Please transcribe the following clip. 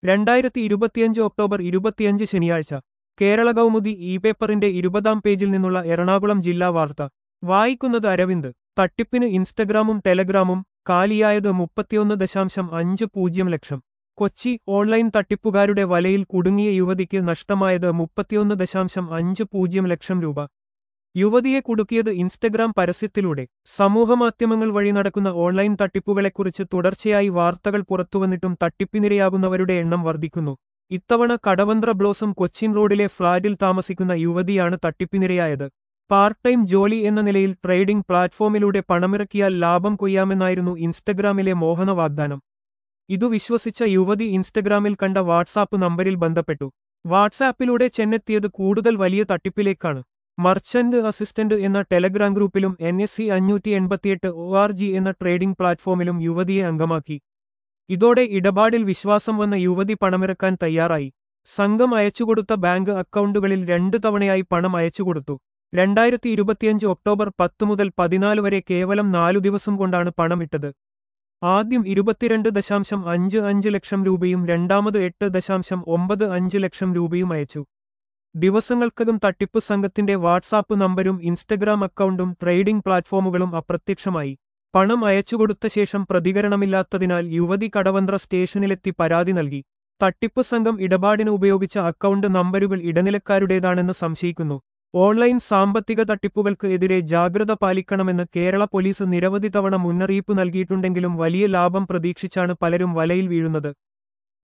രണ്ടായിരത്തി ഇരുപത്തിയഞ്ച് ഒക്ടോബർ ഇരുപത്തിയഞ്ച് ശനിയാഴ്ച കേരള കൗമുദി ഇ പേപ്പറിന്റെ ഇരുപതാം പേജിൽ നിന്നുള്ള എറണാകുളം ജില്ലാ വാർത്ത വായിക്കുന്നത് അരവിന്ദ് തട്ടിപ്പിന് ഇൻസ്റ്റഗ്രാമും ടെലഗ്രാമും കാലിയായത് മുപ്പത്തിയൊന്ന് ദശാംശം അഞ്ച് പൂജ്യം ലക്ഷം കൊച്ചി ഓൺലൈൻ തട്ടിപ്പുകാരുടെ വലയിൽ കുടുങ്ങിയ യുവതിക്ക് നഷ്ടമായത് മുപ്പത്തിയൊന്ന് ദശാംശം അഞ്ച് പൂജ്യം ലക്ഷം രൂപ യുവതിയെ കുടുക്കിയത് ഇൻസ്റ്റഗ്രാം പരസ്യത്തിലൂടെ സമൂഹമാധ്യമങ്ങൾ വഴി നടക്കുന്ന ഓൺലൈൻ തട്ടിപ്പുകളെക്കുറിച്ച് തുടർച്ചയായി വാർത്തകൾ പുറത്തുവന്നിട്ടും തട്ടിപ്പിനിരയാകുന്നവരുടെ എണ്ണം വർദ്ധിക്കുന്നു ഇത്തവണ കടവന്ത്ര ബ്ലോസം കൊച്ചിൻ റോഡിലെ ഫ്ളാറ്റിൽ താമസിക്കുന്ന യുവതിയാണ് തട്ടിപ്പിനിരയായത് പാർട്ട് ടൈം ജോലി എന്ന നിലയിൽ ട്രേഡിംഗ് പ്ലാറ്റ്ഫോമിലൂടെ പണമിറക്കിയാൽ ലാഭം കൊയ്യാമെന്നായിരുന്നു ഇൻസ്റ്റഗ്രാമിലെ മോഹന വാഗ്ദാനം ഇതു വിശ്വസിച്ച യുവതി ഇൻസ്റ്റഗ്രാമിൽ കണ്ട വാട്സാപ്പ് നമ്പരിൽ ബന്ധപ്പെട്ടു വാട്സാപ്പിലൂടെ ചെന്നെത്തിയത് കൂടുതൽ വലിയ തട്ടിപ്പിലേക്കാണ് മർച്ചന്റ് അസിസ്റ്റന്റ് എന്ന ടെലഗ്രാം ഗ്രൂപ്പിലും എൻ എസ് സി അഞ്ഞൂറ്റി എൺപത്തിയെട്ട് ഒ ആർ ജി എന്ന ട്രേഡിംഗ് പ്ലാറ്റ്ഫോമിലും യുവതിയെ അംഗമാക്കി ഇതോടെ ഇടപാടിൽ വിശ്വാസം വന്ന യുവതി പണമിറക്കാൻ തയ്യാറായി സംഘം അയച്ചുകൊടുത്ത ബാങ്ക് അക്കൗണ്ടുകളിൽ രണ്ടു തവണയായി പണം അയച്ചുകൊടുത്തു രണ്ടായിരത്തി ഇരുപത്തിയഞ്ച് ഒക്ടോബർ പത്ത് മുതൽ പതിനാല് വരെ കേവലം നാലു ദിവസം കൊണ്ടാണ് പണമിട്ടത് ആദ്യം ഇരുപത്തിരണ്ട് ദശാംശം അഞ്ച് അഞ്ച് ലക്ഷം രൂപയും രണ്ടാമത് എട്ട് ദശാംശം ഒമ്പത് അഞ്ച് ലക്ഷം രൂപയും അയച്ചു ദിവസങ്ങൾക്കകം തട്ടിപ്പ് സംഘത്തിന്റെ വാട്സാപ്പ് നമ്പരും ഇൻസ്റ്റഗ്രാം അക്കൗണ്ടും ട്രേഡിംഗ് പ്ലാറ്റ്ഫോമുകളും അപ്രത്യക്ഷമായി പണം അയച്ചുകൊടുത്ത ശേഷം പ്രതികരണമില്ലാത്തതിനാൽ യുവതി കടവന്ത്ര സ്റ്റേഷനിലെത്തി പരാതി നൽകി തട്ടിപ്പ് സംഘം ഇടപാടിന് ഉപയോഗിച്ച അക്കൗണ്ട് നമ്പരുകൾ ഇടനിലക്കാരുടേതാണെന്ന് സംശയിക്കുന്നു ഓൺലൈൻ സാമ്പത്തിക തട്ടിപ്പുകൾക്ക് എതിരെ ജാഗ്രത പാലിക്കണമെന്ന് കേരള പോലീസ് നിരവധി തവണ മുന്നറിയിപ്പ് നൽകിയിട്ടുണ്ടെങ്കിലും വലിയ ലാഭം പ്രതീക്ഷിച്ചാണ് പലരും വലയിൽ വീഴുന്നത്